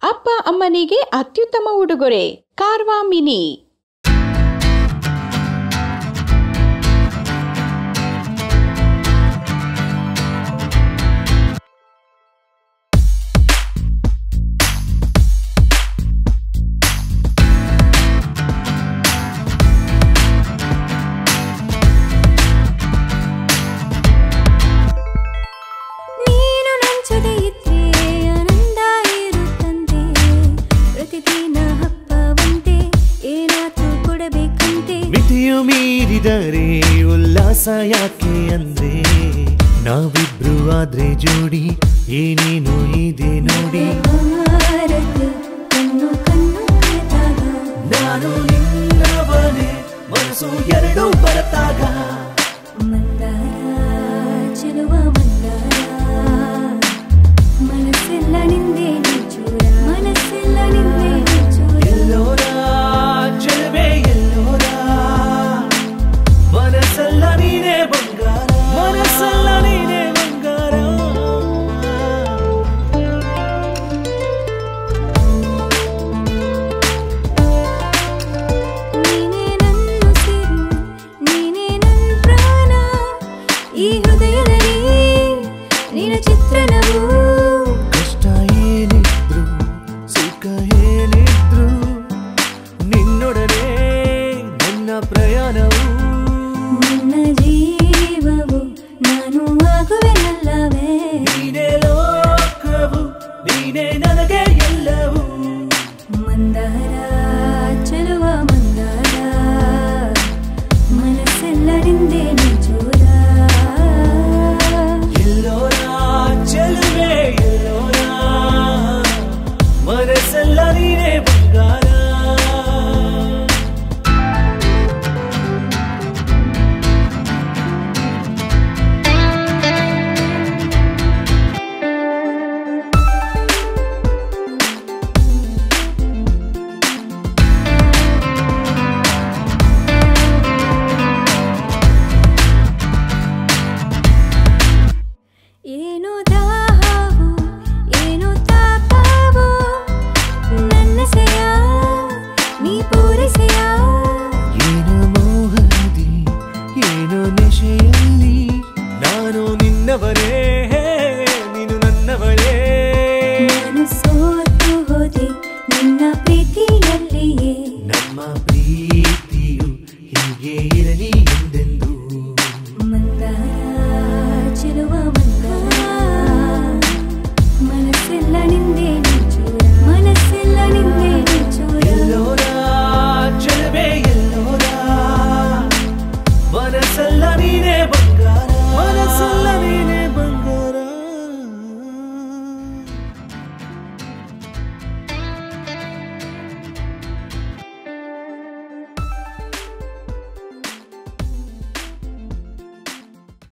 ಅಪ್ಪ ಅಮ್ಮನಿಗೆ ಅತ್ಯುತ್ತಮ ಉಡುಗೊರೆ ಕಾರ್ವಾ ಮಿನಿ ನೀನು ನಂಚದೆ ಇದ್ರೆ ಆನಂದ ಇರುತ್ತಂತೆ ಪ್ರತಿದಿನ ಹಬ್ಬವಂತೆ ಏನಾದ್ರೂ ಕೊಡಬೇಕಂತೆ ಮಿತಿಯು ಮೀರಿದರೆ ಉಲ್ಲಾಸ ಯಾಕೆ ಅಂದೆ ನಾವಿಬ್ರು ಆದ್ರೆ ಜೋಡಿ ಏನೇನು ಇದೆ ನೋಡಿ ಭಾರತ ಕಣ್ಣು ಕಣ್ಣು ಕರೆದಾಗ ನಾನು ನಿನ್ನವನೇ ಮನಸ್ಸು ಎರಡು ಬರತಾಗ ಮಂದಾರ ಚೆಲುವ ಮಂದಾರ ಮನಸ್ಸೆಲ್ಲ ನಿಂದೆ ನಿಜೂರ ಮನಸ್ಸೆಲ್ಲ ನಿಂದೆ ನಿಜೂರ ಎಲ್ಲೋರ ಚೆಲುವೆ ಎಲ್ಲೋರ ಮನಸ್ಸೆಲ್ಲ ನೀನೇ ಬಂಗಾರ ಮನಸ್ಸೆಲ್ಲ ನೀನೇ ಬಂಗಾರ ನೀನೇ ನನ್ನುಸಿರು ನೀನೇ ನನ್ ಪ್ರಾಣ ಈ ಹೃದಯದಲ್ಲಿ ನಿನ್ನ ಚಿತ್ರಣವು ಕಷ್ಟ ಏನಿದ್ರು ಸುಖ ಏನಿದ್ರು ನಿನ್ನೊಡನೆ ನನ್ನ ಪ್ರಯಾಣವು ನಿನ್ನ ಜೀವವು ನಾನು ಆಗುವೆನಲ್ಲವೇ ನೀನೇ ಲೋಕವು ನೀನೇ ನನಗೆ ಎಲ್ಲವೂ ಮಂದಾರ ಚೆಲುವ ಮಂದಾರ ಮನಸ್ಸೆಲ್ಲ ನಿಂದೆ ನಿಜೂರ ಎಲ್ಲೋರ ಚೆಲುವೆ ಎಲ್ಲೋರ ಮನಸ್ಸೆಲ್ಲ ನೀನೇ ಬಂಗಾರ ಏನು ದಾಹವು ಏನು ತಾಪವು ನನ್ನ ಸೆಯ ನೀ ಪೂರೈಸೆಯ ಏನು ಮೋಹದಿ ಏನು ನೆಶೆಯಲ್ಲಿ ನಾನು ನಿನ್ನವರೇ ನೀನು ನನ್ನವಳೇ ನಾನು ಸೋತು ಹೋದೆ ನಿನ್ನ ಪ್ರೀತಿಯಲ್ಲಿಯೇ ನಮ್ಮ